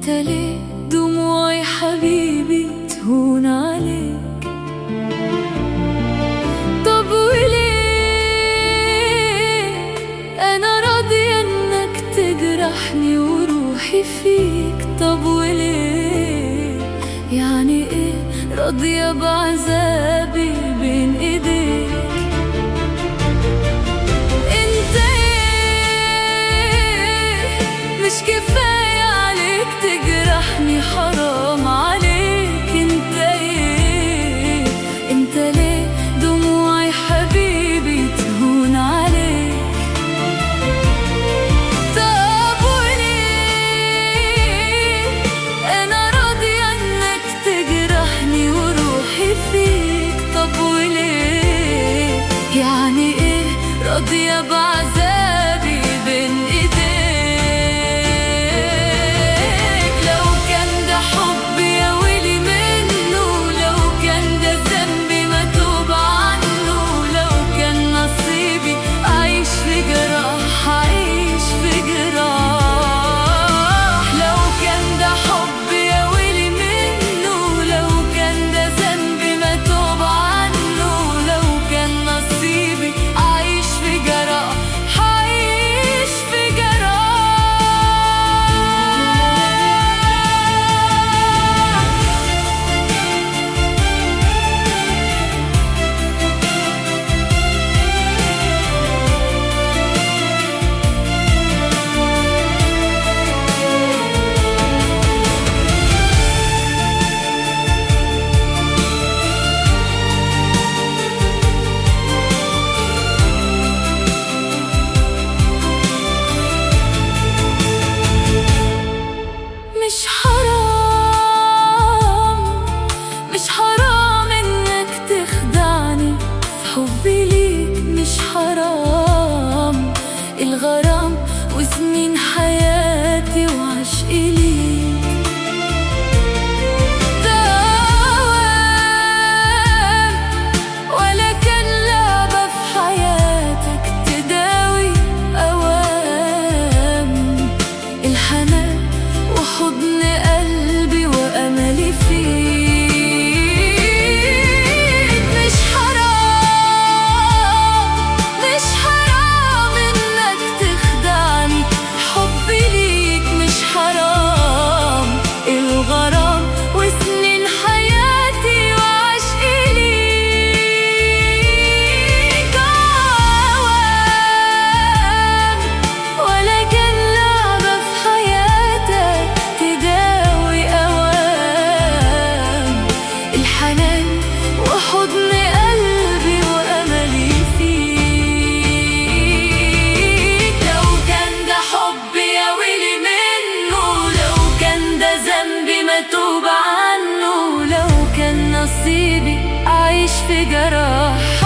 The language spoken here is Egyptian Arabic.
انت ليه دموعي حبيبي تهون عليك طب وليه انا راضية انك تجرحني وروحي فيك طب وليه يعني ايه راضية بعذابي بين ايديك انت ايه مش كفاية عليك تجرحني حرام عليك انت ايه انت ليه دموعي حبيبي تهون عليك طب وليه انا راضية انك تجرحني وروحي فيك طب وليه يعني ايه راضية بعذابي بين ايديك لو كان ده حب يا ويلي منه لو كان ده ذنبي ما توب عنه لو كان نصيبي اعيش في جراح اعيش في جراح لو كان ده حب يا ويلي منه لو كان ده ذنبي ما توب عنه لو كان نصيبي اعيش في جراح اعيش في جراح مش حرام مش حرام انك تخدعني حبي ليك مش حرام الغرام وسنين حياتي وعشقي ليك دوام ولا كان لعبة في حياتك تداوي أوام الحنان وحضن قلبي وأملي فيك مش حرام مش حرام إنك تخدعني حبي ليك مش حرام الغرام وسنين حياتي وعشقي ليك عوام ولا كان لعبة في حياتك تداوي أوام الحنان وحضن قلبي وأملي فيك لو كان ده حب يا ويلي منه لو كان ده ذنبي ما توب عنه لو كان نصيبي أعيش في جراح